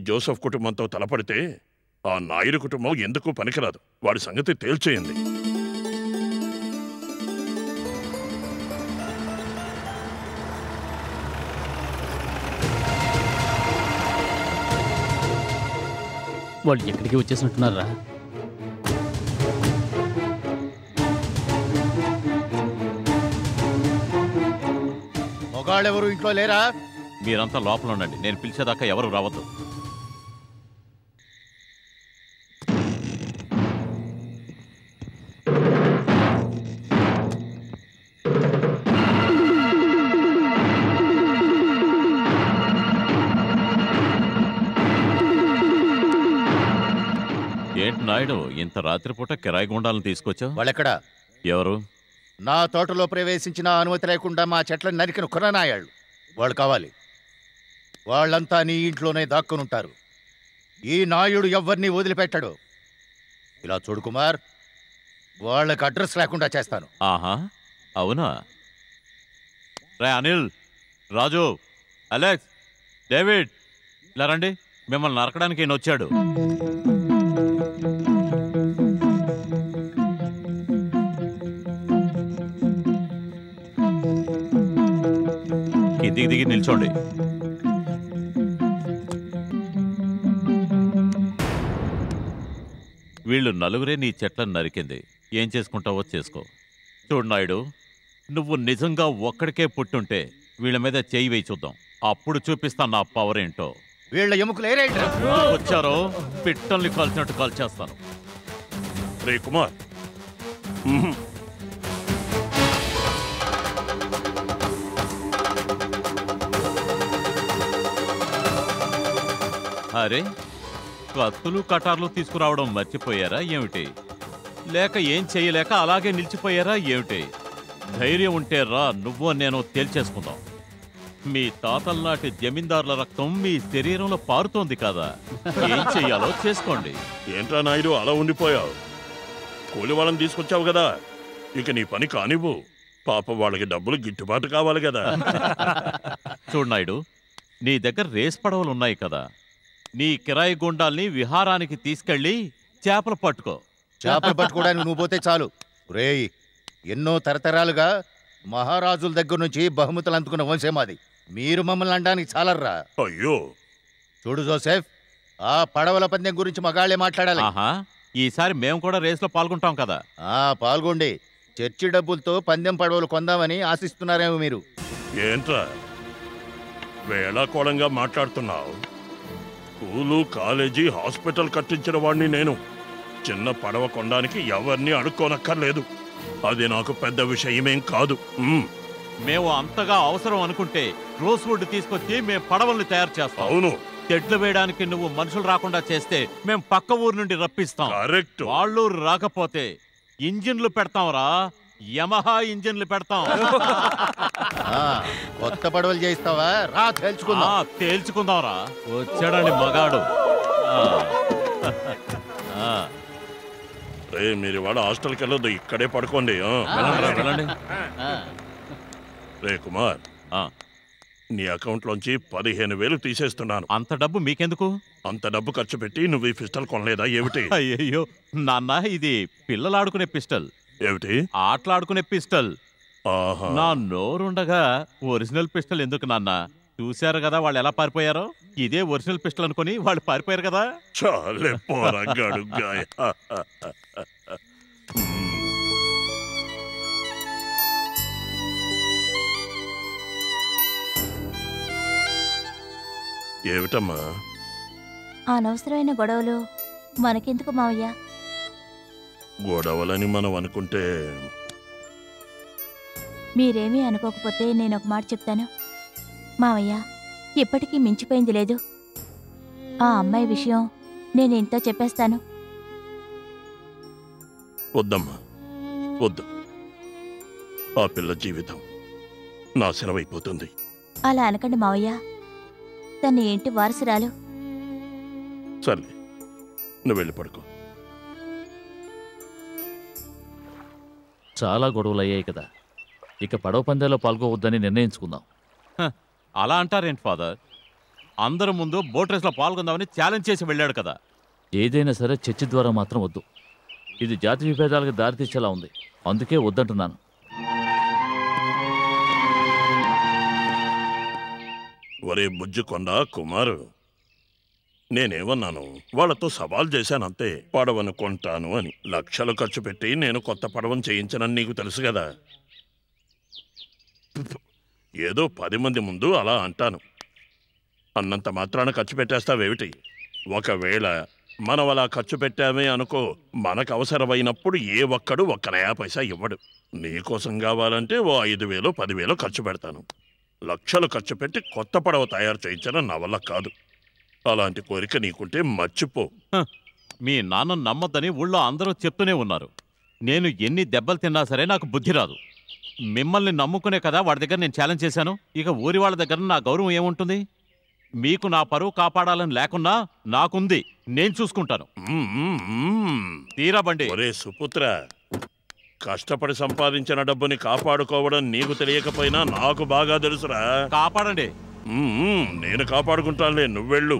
Joseph కుటుంబంతో తలపడితే ఆ నాయుడు కుటుంబం ఎందుకు పనికిరాదు వాడి సంగతి తేల్చేయండి వాళ్ళు ఎక్కడికి వచ్చేసినట్టున్నారా మొగాళ్ళెవరు ఇంట్లో లేరా మీరంతా లోపల ఉండండి నేను పిలిచేదాకా ఎవరు రావద్దు ఏంటి నాయుడు ఇంత రాత్రిపూట కిరాయి గుండాలను తీసుకొచ్చావు వాళ్ళెక్కడా ఎవరు నా తోటలో ప్రవేశించిన అనుమతి లేకుండా మా చెట్లను నరికిన కుర్రనాయాళ్ళు వాళ్ళు కావాలి వాళ్ళంతా నీ ఇంట్లోనే దాక్కునుంటారు ఈ నాయుడు ఎవ్వరినీ వదిలిపెట్టడు ఇలా చూడు కుమార్ వాళ్ళకి అడ్రస్ లేకుండా చేస్తాను ఆహా అవునా రే అనిల్ రాజు అలెక్స్ డేవిడ్ ఇలా రండి మిమ్మల్ని నరకడానికి ఈయన వచ్చాడు కిందికి దిగి నిల్చోండి వీళ్ళు నలుగురే నీ చెట్లను నరికింది ఏం చేసుకుంటావో చేసుకో చూడు నాయుడు నువ్వు నిజంగా ఒక్కడికే పుట్టుంటే వీళ్ళ మీద చేయి వేయి చూద్దాం అప్పుడు చూపిస్తాను నా పవర్ ఏంటో వీళ్ళ ఎముకలు ఏరేంట్రా వచ్చారో పిట్టల్ని కాల్చినట్టు కాల్చేస్తాను రే కుమార్ ఉహుం. అరే కత్తులు కటార్లు తీసుకురావడం మర్చిపోయారా ఏమిటి లేక ఏం చేయలేక అలాగే నిలిచిపోయారా ఏమిటి ధైర్యం ఉంటే రా నువ్వు నేను తేల్చేసుకుందాం మీ తాతల నాటి జమీందారుల రక్తం మీ శరీరంలో పారుతోంది కదా ఏం చెయ్యాలో చేసుకోండి ఏంట్రా నాయుడు అలా ఉండిపోయావు కూలి వాళ్ళని తీసుకొచ్చావు కదా ఇక నీ పని కానివ్వు పాప వాళ్ళకి డబ్బులు గిట్టుబాటు కావాలి కదా చూడు నాయుడు నీ దగ్గర రేస్ పడవలు ఉన్నాయి కదా నీ కిరాయి గుండాల్ని విహారానికి తీసుకెళ్ళి చేపలు పట్టుకో చేపలు పట్టుకోవడానికి నువ్వు పోతే చాలు రేయ్ ఎన్నో తరతరాలుగా మహారాజుల దగ్గర నుంచి బహుమతులు అందుకున్న వంశం మాది మీరు మమ్మల్ని అనడానికి చాలర్రా అయ్యో చూడు జోసెఫ్ ఆ పడవల పందెం గురించి మగాళ్ళే మాట్లాడాలి ఆహా ఈసారి మేము కూడా రేస్లో పాల్గొంటాం కదా ఆ పాల్గొండి చర్చి డబ్బులతో పందెం పడవలు కొందామని ఆశిస్తున్నారేమో మీరు ఏంట్రా వేళాకోళంగా మాట్లాడుతున్నావు స్కూలు కాలేజీ హాస్పిటల్ కట్టించిన వాడిని నేను చిన్న పడవ కొనడానికి ఎవరిని అడుక్కోనక్కర్లేదు అది నాకు పెద్ద విషయమేం కాదు ఉమ్, మేము అంతగా అవసరం అనుకుంటే రోస్వుడ్ తీసుకొచ్చి మేము పడవల్ని తయారు చేస్తాం అవును తెడ్లు వేయడానికి నువ్వు మనుషులు రాకుండా చేస్తే మేము పక్క ఊరు నుండి రప్పిస్తాం కరెక్ట్ వాళ్ళు రాకపోతే ఇంజిన్లు పెడతాంరా యమహా ఇంజిన్లు పెడతాం ఆ, కొత్త పడవలు చేయిస్తావా రా తెలుసుకుందాం ఆ, తేల్చుకుందాంరా వచ్చాడండి మగాడు ఆ. ఆ, రే మీరు వాడు హాస్టల్కి వెళ్ళొద్దు ఇక్కడే పడుకోండి ఆ. వెళ్ళండి, వెళ్ళండి రే కుమార్ ఆ, నీ అకౌంట్లోంచి పదిహేను వేలు తీసేస్తున్నాను అంత డబ్బు మీకెందుకు అంత డబ్బు ఖర్చు పెట్టి నువ్వు ఈ పిస్టల్ కొనలేదా ఏమిటి అయ్యయ్యో నాన్న ఇది పిల్లలు ఆడుకునే పిస్టల్ ఏమిటి ఆటలాడుకునే పిస్టల్ ఆహా నా నోరుండగా ఒరిజినల్ పిస్టల్ ఎందుకు నాన్న చూశారు కదా వాళ్ళు ఎలా పారిపోయారో ఇదే ఒరిజినల్ పిస్టల్ అనుకుని వాళ్ళు పారిపోయారు కదా చాలే పోరగాడు గాయ ఏమిటమ్మా అనవసరమైన గొడవలు మనకెందుకు మావయ్య గొడవలని మనం అనుకుంటే మీరేమీ అనుకోకపోతే నేను ఒక మాట చెప్తాను మావయ్య ఇప్పటికీ మించిపోయింది లేదు ఆ అమ్మాయి విషయం నేను ఇంతో చెప్పేస్తాను వద్దమ్మా వద్దు ఆ పిల్ల జీవితం నాశనమైపోతుంది అలా అనకండి మావయ్య తన ఏంటి వారసురాలు సర్లే నువ్వు వెళ్ళి పడుకో చాలా గొడవలు అయ్యాయి కదా ఇక పడవ పందాల్లో పాల్గొవద్దని నిర్ణయించుకుందాం హ, అలా అంటారేంటి ఫాదర్ అందరి ముందు బోట్ రేస్లో పాల్గొందామని ఛాలెంజ్ చేసి వెళ్ళాడు కదా ఏదైనా సరే చర్చ ద్వారా మాత్రం వద్దు ఇది జాతి విభేదాలకు దారితీసేలా ఉంది అందుకే వద్దంటున్నాను ఒరే బుజ్జుకొండ కుమారు నేనేమన్నాను వాళ్ళతో సవాల్ చేశానంతే పడవను కొంటాను అని లక్షలు ఖర్చు పెట్టి నేను కొత్త పడవను చేయించనని నీకు తెలుసు కదా ఏదో పది మంది ముందు అలా అంటాను అన్నంత మాత్రాన ఖర్చు పెట్టేస్తావేమిటి ఒకవేళ మనం అలా ఖర్చు పెట్టామే అనుకో మనకు అవసరమైనప్పుడు ఏ ఒక్కడు ఒక్క నయా పైసా ఇవ్వడు నీకోసం కావాలంటే ఓ ఐదు వేలు పదివేలు ఖర్చు పెడతాను లక్షలు ఖర్చు పెట్టి కొత్త పడవ తయారు చేయించడం నా వల్ల కాదు అలాంటి కోరిక నీకుంటే మర్చిపో మీ నాన్న నమ్మద్దని ఊళ్ళో అందరూ చెప్తూనే ఉన్నారు నేను ఎన్ని దెబ్బలు తిన్నా సరే నాకు బుద్ధి రాదు మిమ్మల్ని నమ్ముకునే కదా వాడి దగ్గర నేను ఛాలెంజ్ చేశాను ఇక ఊరి వాళ్ళ దగ్గర నా గౌరవం ఏముంటుంది మీకు నా పరువు కాపాడాలని లేకున్నా నాకుంది నేను చూసుకుంటాను మ్మ్, మ్మ్, మ్మ్. తీరా బండి ఒరే సుపుత్ర కష్టపడి సంపాదించిన డబ్బుని కాపాడుకోవడం నీకు తెలియకపోయినా నాకు బాగా తెలుసురా కాపాడండి మ్మ్, మ్మ్. నేను కాపాడుకుంటానులే నువ్వెళ్ళు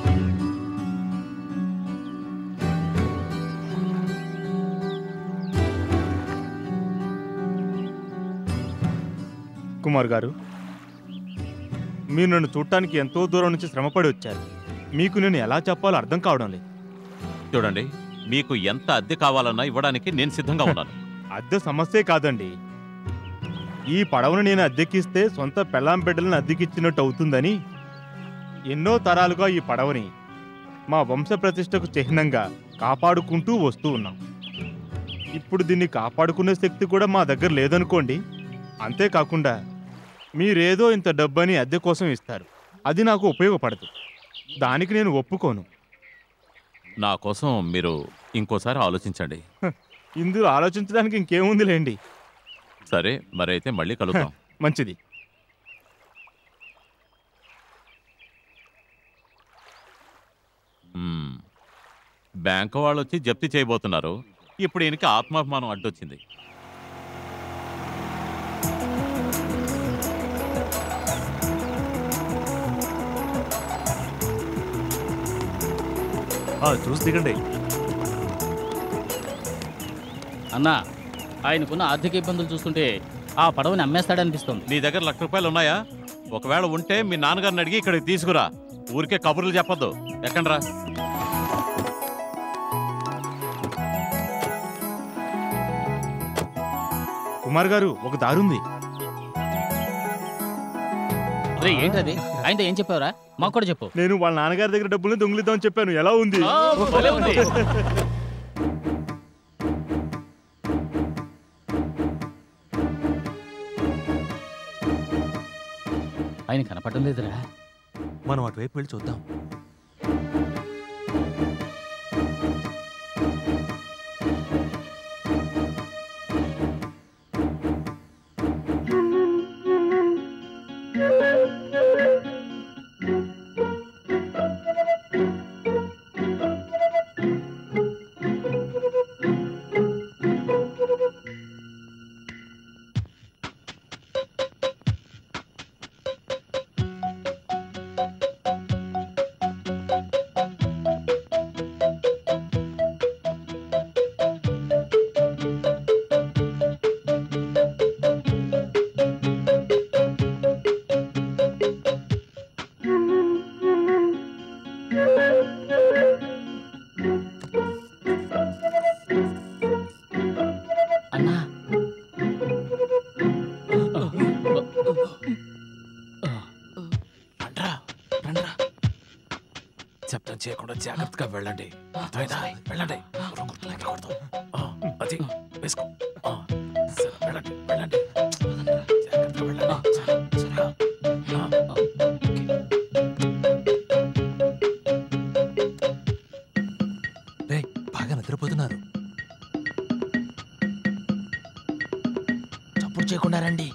కుమార్ గారు మీరు నన్ను చూడటానికి ఎంతో దూరం నుంచి శ్రమపడి వచ్చారు మీకు నేను ఎలా చెప్పాలో అర్థం కావడం లేదు చూడండి మీకు ఎంత అద్దె కావాలన్నా ఇవ్వడానికి నేను సిద్ధంగా ఉన్నాను అద్దె సమస్యే కాదండి ఈ పడవను నేను అద్దెకిస్తే సొంత పెళ్ళాం బిడ్డలను అద్దెకిచ్చినట్టు అవుతుందని ఎన్నో తరాలుగా ఈ పడవని మా వంశ ప్రతిష్టకు చిహ్నంగా కాపాడుకుంటూ వస్తూ ఉన్నాం ఇప్పుడు దీన్ని కాపాడుకునే శక్తి కూడా మా దగ్గర లేదనుకోండి అంతేకాకుండా మీరేదో ఇంత డబ్బని అద్దె కోసం ఇస్తారు అది నాకు ఉపయోగపడదు దానికి నేను ఒప్పుకోను నా కోసం మీరు ఇంకోసారి ఆలోచించండి ఇందులో ఆలోచించడానికి ఇంకేముందిలేండి సరే మరైతే మళ్ళీ కలుద్దాం మంచిది మ్మ్. బ్యాంకు వాళ్ళు వచ్చి జప్తీ చేయబోతున్నారు ఇప్పుడు ఈయనకి ఆత్మాభిమానం అడ్డొచ్చింది చూసి దిగండి అన్నా ఆయనకున్న ఆర్థిక ఇబ్బందులు చూస్తుంటే ఆ పడవని అమ్మేస్తాడనిపిస్తోంది నీ దగ్గర లక్ష రూపాయలు ఉన్నాయా ఒకవేళ ఉంటే మీ నాన్నగారిని అడిగి ఇక్కడికి తీసుకురా ఊరికే కబుర్లు చెప్పొద్దు ఎక్కండ్రా కుమార్ గారు ఒక దారుంది రే ఏంటది ఆయనతో ఏం చెప్పావురా మాకు కూడా చెప్పు నేను వాళ్ళ నాన్నగారి దగ్గర డబ్బులు దొంగిలిద్దామని చెప్పాను ఎలా ఉంది ఆ, భలే ఉంది. ఆయన కనపడడం లేదురా మనం అటువైపు వెళ్ళి చూద్దాం అన్నా రండ్రా రండ్రా శబ్దం చేయకుండా జాగ్రత్తగా వెళ్ళండి అర్థమైందా వెళ్ళండి ఎవరో గుర్తుపట్టకూడదు. ఆ, అది వేసుకో ఆ, సరే, వెళ్ళండి వెళ్ళండి జాగ్రత్తగా వెళ్ళండి సరే, ఆ, ఆ, ఓకే. రేయ్, బాగా నిద్రపోతున్నారు చప్పుడు చేయకుండా రండి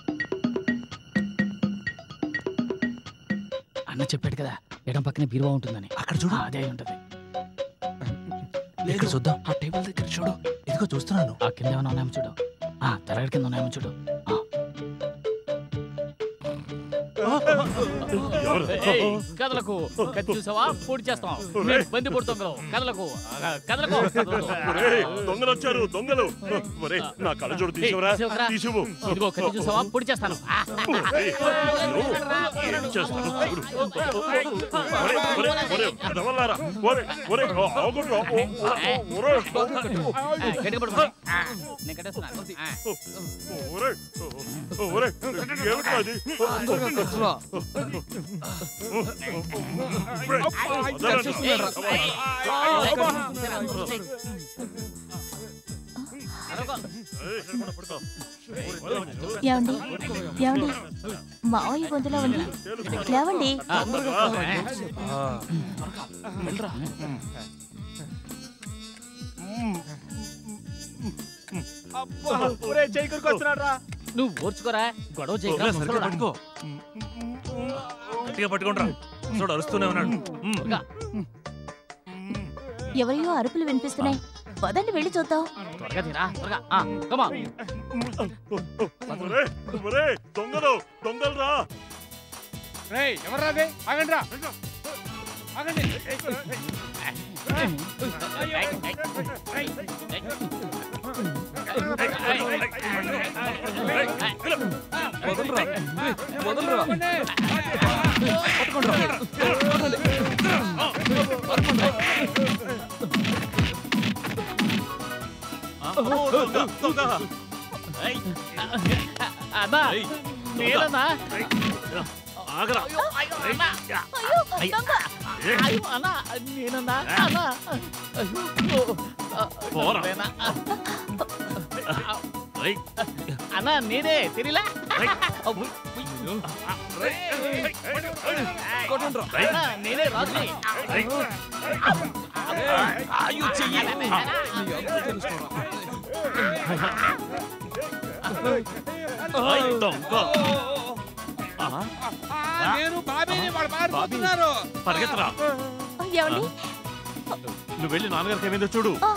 అన్న చెప్పాడు కదా ఎడం పక్కనే బీరువా ఉంటుందని అక్కడ చూడు ఆ, అదే అయి ఉంటది ఇక్కడ చూద్దాం ఆ టేబుల్ దగ్గర చూడు ఇదిగో చూస్తున్నాను ఆ కింద ఏమైనా ఉన్నాయేమో చూడు ఆ తలగడి కింద ఉన్నాయేమో చూడు ఆ, ఎవరు? ఏయ్, కదలకు కత్తి చూసావా పూడి చేస్తాం మేము బంది పుడుతాం కదలకు కదలకు కదలకు. ఒరేయ్, దొంగలు వచ్చారు దొంగలు ఒరేయ్, నా కళ్ళజోడు తీసివరా ఏయ్, తీసివ్వరా? తీసివు ఇదిగో కత్తి చూసావా పొడి చేస్తాను ఒరేయ్, నువ్వు ఏం చేస్తాను చూడు ఒరేయ్, ఒరేయ్, ఒరేయ్, పెదవల్లారా. ఒరేయ్, ఒరేయ్, ఆ, ఆగుండ్రా. ఓ, ఓ, ఓ, ఒరేయ్, గట్టిగా పడుకో ఆ, నేను కట్టేస్తున్నాను ఆ. ఒరేయ్, ఒరేయ్, ఏమిట్రా అది? ఏమండి ఏమండి మావయ్య గొంతులో ఉంది లేవండి ఒరే చెయ్యి వస్తున్నాడు రా నువ్వు ఓర్చుకోరా గొడవ చేయకరా ముసలోడా. పట్టుకో గట్టిగా పట్టుకుంటారా చూడు అరుస్తూనే ఉన్నాడు ఉమ్. ఇంకా. ఎవరియో అరుపులు వినిపిస్తున్నాయి పదండి వెళ్ళి చూద్దాం త్వరగా తీరా త్వరగా ఆ, come on. ఒరేయ్, ఒరేయ్, దొంగలు దొంగలు రా రేయ్ ఎవర్రాదే ఆగండి రా ఆగండి వదలరా ఏయ్, వదలరా ఏయ్, అన్నా ఏయ్, నేనన్నా ఆగరా అయ్యో దొంగ అయ్యో అన్నా నేనన్నా అన్నా అయ్యో పోరా. నేనా? ఏయ్, అన్నా నేనే తెలియలా అన్నా నేనే రాజుని అయ్యో చెయ్యి ఏయ్, దొంగ నేను బాబీని వాడు పారిపోతున్నారు పరిగెత్తరా ఏమండి నువ్వు వెళ్ళి నాన్నగారికి ఏమైందో చూడు ఆ,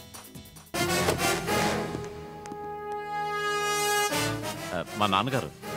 ఆ, మా నాన్నగారు